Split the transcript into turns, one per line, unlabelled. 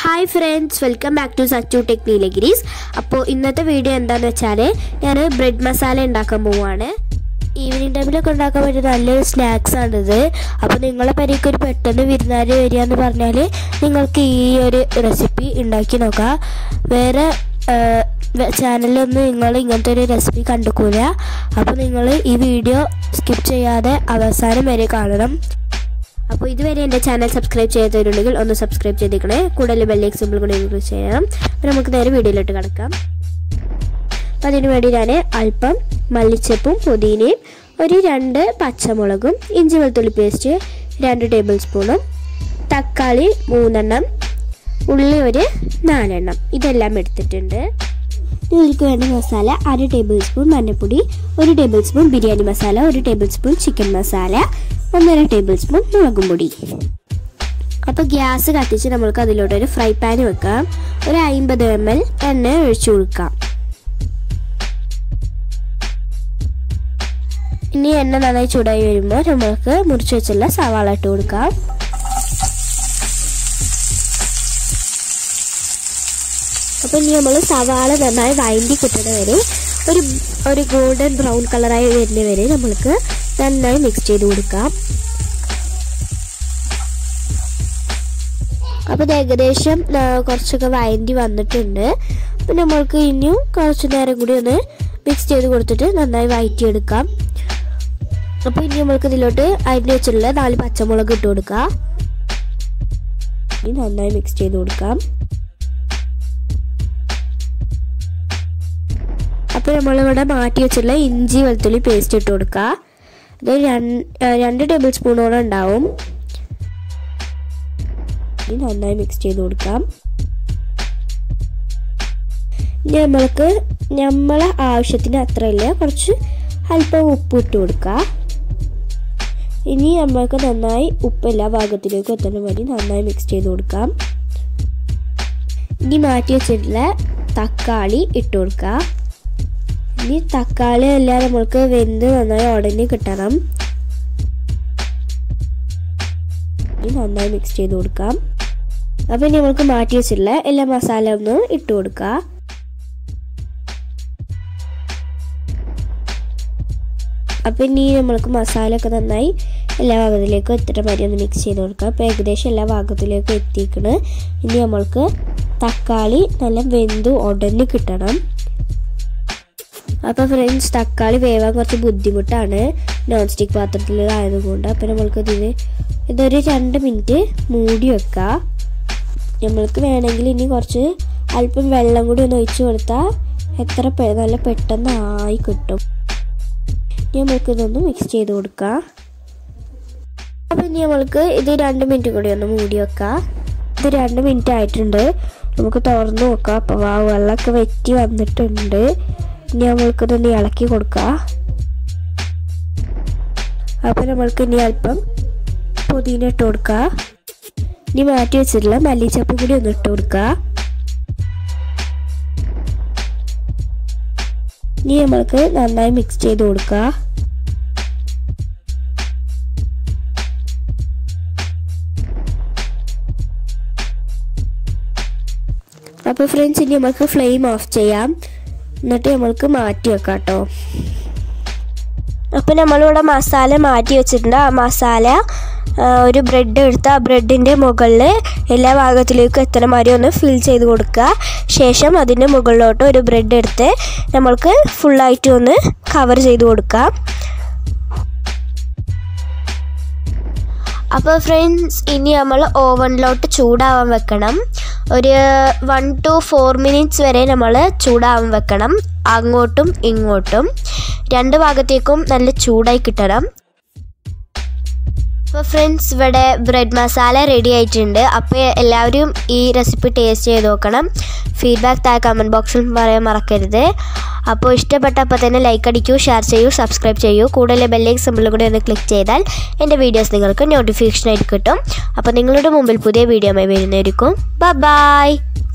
hi friends welcome back to Sachu ടെക്നിലഗിരീസ് അപ്പോൾ ഇന്നത്തെ വീഡിയോ എന്താണെന്ന് വെച്ചാൽ ഞാൻ ബ്രെഡ് മസാല ഉണ്ടാക്കാൻ പോവുകയാണ് ഈവനിങ് ടൈമിലൊക്കെ ഉണ്ടാക്കാൻ പറ്റിയ നല്ലൊരു സ്നാക്സ് ആണിത് അപ്പോൾ നിങ്ങളെ പരിക്ക് ഒരു പെട്ടെന്ന് വിരുന്നാർ വരിക എന്ന് പറഞ്ഞാൽ നിങ്ങൾക്ക് ഈ ഒരു റെസിപ്പി ഉണ്ടാക്കി നോക്കാം വേറെ ചാനലിലൊന്നും നിങ്ങൾ ഇങ്ങനത്തെ ഒരു റെസിപ്പി കണ്ടുക്കൂല അപ്പോൾ നിങ്ങൾ ഈ വീഡിയോ സ്കിപ്പ് ചെയ്യാതെ അവസാനം വരെ കാണണം അപ്പോൾ ഇതുവരെ എൻ്റെ ചാനൽ സബ്സ്ക്രൈബ് ചെയ്യാത്തവരുണ്ടെങ്കിൽ ഒന്ന് സബ്സ്ക്രൈബ് ചെയ്തേക്കണേ കൂടുതൽ ബെല്ലേക്ക് സിമ്പിൾ കൂടി ഇൻക്രീസ് ചെയ്യണം അപ്പോൾ നമുക്ക് നേരെ വീഡിയോയിലോട്ട് കിടക്കാം അപ്പോൾ അതിന് വേണ്ടി ഞാൻ അല്പം മല്ലിച്ചപ്പും പുതിനയും ഒരു രണ്ട് പച്ചമുളകും ഇഞ്ചി വെളുത്തുള്ളി പേസ്റ്റ് രണ്ട് ടേബിൾ സ്പൂണും തക്കാളി മൂന്നെണ്ണം ഉള്ളി ഒരു നാലെണ്ണം ഇതെല്ലാം എടുത്തിട്ടുണ്ട് ഇതിലേക്ക് വേണ്ട മസാല അര ടേബിൾ സ്പൂൺ മഞ്ഞൾപ്പൊടി ഒരു ടേബിൾ സ്പൂൺ ബിരിയാണി മസാല ഒരു ടേബിൾ സ്പൂൺ ചിക്കൻ മസാല ഒന്നര ടേബിൾ സ്പൂൺ മുളകും പൊടി അപ്പോൾ ഗ്യാസ് കത്തിച്ച് നമ്മൾക്ക് അതിലോട്ട് ഒരു ഫ്രൈ പാൻ വെക്കാം ഒരു അമ്പത് എം എൽ എണ്ണ ഒഴിച്ചു കൊടുക്കാം ഇനി എണ്ണ നന്നായി ചൂടായി വരുമ്പോൾ നമ്മൾക്ക് മുറിച്ച് വെച്ചുള്ള സവാള ഇട്ട് കൊടുക്കാം അപ്പോൾ ഇനി നമ്മൾ സവാള നന്നായി വഴണ്ടി കിട്ടുന്ന വരെ ഒരു ഒരു ഗോൾഡൻ ബ്രൗൺ കളറായി വരുന്ന വരെ നമ്മൾക്ക് നന്നായി മിക്സ് ചെയ്ത് കൊടുക്കാം അപ്പോൾ ഇത് ഏകദേശം കുറച്ചൊക്കെ വഴണ്ടി വന്നിട്ടുണ്ട് അപ്പം നമ്മൾക്ക് ഇനിയും കുറച്ച് നേരം കൂടി ഒന്ന് മിക്സ് ചെയ്ത് കൊടുത്തിട്ട് നന്നായി വഴറ്റിയെടുക്കാം അപ്പോൾ ഇനി നമ്മൾക്ക് ഇതിലോട്ട് അരിഞ്ഞ് വെച്ചിട്ടുള്ള നാല് പച്ചമുളക് ഇട്ട് കൊടുക്കാം ഇനി നന്നായി മിക്സ് ചെയ്ത് കൊടുക്കാം അപ്പോൾ നമ്മളിവിടെ മാറ്റി വെച്ചിട്ടുള്ള ഇഞ്ചി വെളുത്തുള്ളി പേസ്റ്റ് ഇട്ട് കൊടുക്കുക ഇത് രണ്ട് ടേബിൾ സ്പൂണോളം ഉണ്ടാവും ഇനി നന്നായി മിക്സ് ചെയ്ത് കൊടുക്കാം ഇനി നമ്മൾക്ക് നമ്മളെ ആവശ്യത്തിന് അത്രയില്ല കുറച്ച് അല്പം ഉപ്പ് ഇട്ട് കൊടുക്കുക ഇനി നമ്മൾക്ക് നന്നായി ഉപ്പ് എല്ലാ ഭാഗത്തിലേക്കും എത്തുന്ന മതി നന്നായി മിക്സ് ചെയ്ത് കൊടുക്കാം ഇനി മാറ്റി വെച്ചിട്ടുള്ള തക്കാളി ഇട്ട് കൊടുക്കുക ഇനി തക്കാളി എല്ലാം നമ്മൾക്ക് വെന്ത് നന്നായി ഉടനെ കിട്ടണം ഇനി നന്നായി മിക്സ് ചെയ്ത് കൊടുക്കാം അപ്പം ഇനി നമ്മൾക്ക് മാറ്റി വെച്ചിട്ടുള്ള എല്ലാ മസാല ഒന്ന് ഇട്ട് കൊടുക്കുക അപ്പം ഇനി നമ്മൾക്ക് മസാല ഒക്കെ നന്നായി എല്ലാ ഭാഗത്തിലേക്കും എത്തിയിട്ട് മതി ഒന്ന് മിക്സ് ചെയ്ത് കൊടുക്കുക അപ്പോൾ ഏകദേശം എല്ലാ ഭാഗത്തിലേക്കും എത്തിക്കണ് ഇനി നമ്മൾക്ക് തക്കാളി നല്ല വെന്ത് ഉടനെ കിട്ടണം അപ്പോൾ ഫ്രണ്ട്സ് തക്കാളി വേവാൻ കുറച്ച് ബുദ്ധിമുട്ടാണ് നോൺ സ്റ്റിക്ക് പാത്രത്തിൽ ആയതുകൊണ്ട് അപ്പോൾ നമ്മൾക്ക് ഇതിന് ഇതൊരു രണ്ട് മിനിറ്റ് മൂടി വെക്കാം നമ്മൾക്ക് വേണമെങ്കിൽ ഇനി കുറച്ച് അല്പം വെള്ളം കൂടി ഒന്ന് ഒഴിച്ച് കൊടുത്താൽ എത്ര നല്ല പെട്ടെന്ന് ആയി കിട്ടും ഇനി നമ്മൾക്ക് ഇതൊന്ന് മിക്സ് ചെയ്ത് കൊടുക്കാം അപ്പോൾ ഇനി നമ്മൾക്ക് ഇത് രണ്ട് മിനിറ്റ് കൂടി ഒന്ന് മൂടി വെക്കാം ഇത് രണ്ട് മിനിറ്റ് ആയിട്ടുണ്ട് നമുക്ക് തുറന്ന് നോക്കാം അപ്പോൾ ആ വെള്ളമൊക്കെ വെറ്റി വന്നിട്ടുണ്ട് ഇനി നമ്മൾക്കിതൊന്ന് ഇളക്കി കൊടുക്കുക അപ്പോൾ നമ്മൾക്ക് ഇനി അല്പം പുതിന ഇട്ട് കൊടുക്കുക ഇനി മാറ്റി വെച്ചിട്ടുള്ള മല്ലിച്ചപ്പ് കൂടി ഒന്ന് ഇട്ട് കൊടുക്കുക ഇനി നമ്മൾക്ക് നന്നായി മിക്സ് ചെയ്ത് കൊടുക്കുക അപ്പോൾ ഫ്രണ്ട്സ് ഇനി നമുക്ക് ഫ്ലെയിം ഓഫ് ചെയ്യാം എന്നിട്ട് നമ്മൾക്ക് മാറ്റി വെക്കാം കേട്ടോ അപ്പോൾ നമ്മളിവിടെ മസാല മാറ്റി വെച്ചിട്ടുണ്ട് ആ മസാല ഒരു ബ്രെഡ് എടുത്ത് ആ ബ്രെഡിൻ്റെ മുകളിൽ എല്ലാ ഭാഗത്തിലേക്കും എത്തണ മാതിരി ഒന്ന് ഫിൽ ചെയ്ത് കൊടുക്കുക ശേഷം അതിൻ്റെ മുകളിലോട്ട് ഒരു ബ്രെഡ് എടുത്ത് നമ്മൾക്ക് ഫുള്ളായിട്ട് ഒന്ന് കവർ ചെയ്ത് കൊടുക്കാം അപ്പോൾ ഫ്രണ്ട്സ് ഇനി നമ്മൾ ഓവനിലോട്ട് ചൂടാവാൻ വെക്കണം ഒരു വൺ ടു ഫോർ മിനിറ്റ്സ് വരെ നമ്മൾ ചൂടാവാൻ വെക്കണം അങ്ങോട്ടും ഇങ്ങോട്ടും രണ്ട് ഭാഗത്തേക്കും നല്ല ചൂടായി കിട്ടണം അപ്പോൾ ഫ്രണ്ട്സ് ഇവിടെ ബ്രെഡ് മസാല റെഡി ആയിട്ടുണ്ട് അപ്പോൾ എല്ലാവരും ഈ റെസിപ്പി ടേസ്റ്റ് ചെയ്ത് നോക്കണം ഫീഡ്ബാക്ക് താഴെ കമൻറ്റ് ബോക്സിൽ പറയാൻ മറക്കരുത് അപ്പോൾ ഇഷ്ടപ്പെട്ടപ്പോൾ തന്നെ ലൈക്ക് അടിക്കൂ ഷെയർ ചെയ്യൂ സബ്സ്ക്രൈബ് ചെയ്യൂ കൂടുതൽ ബെല്ലേക്ക് സിമ്പിൾ കൂടി ഒന്ന് ക്ലിക്ക് ചെയ്താൽ എൻ്റെ വീഡിയോസ് നിങ്ങൾക്ക് നോട്ടിഫിക്കേഷൻ ആയിട്ട് കിട്ടും അപ്പോൾ നിങ്ങളുടെ മുമ്പിൽ പുതിയ വീഡിയോ വരുന്നതായിരിക്കും ബൈ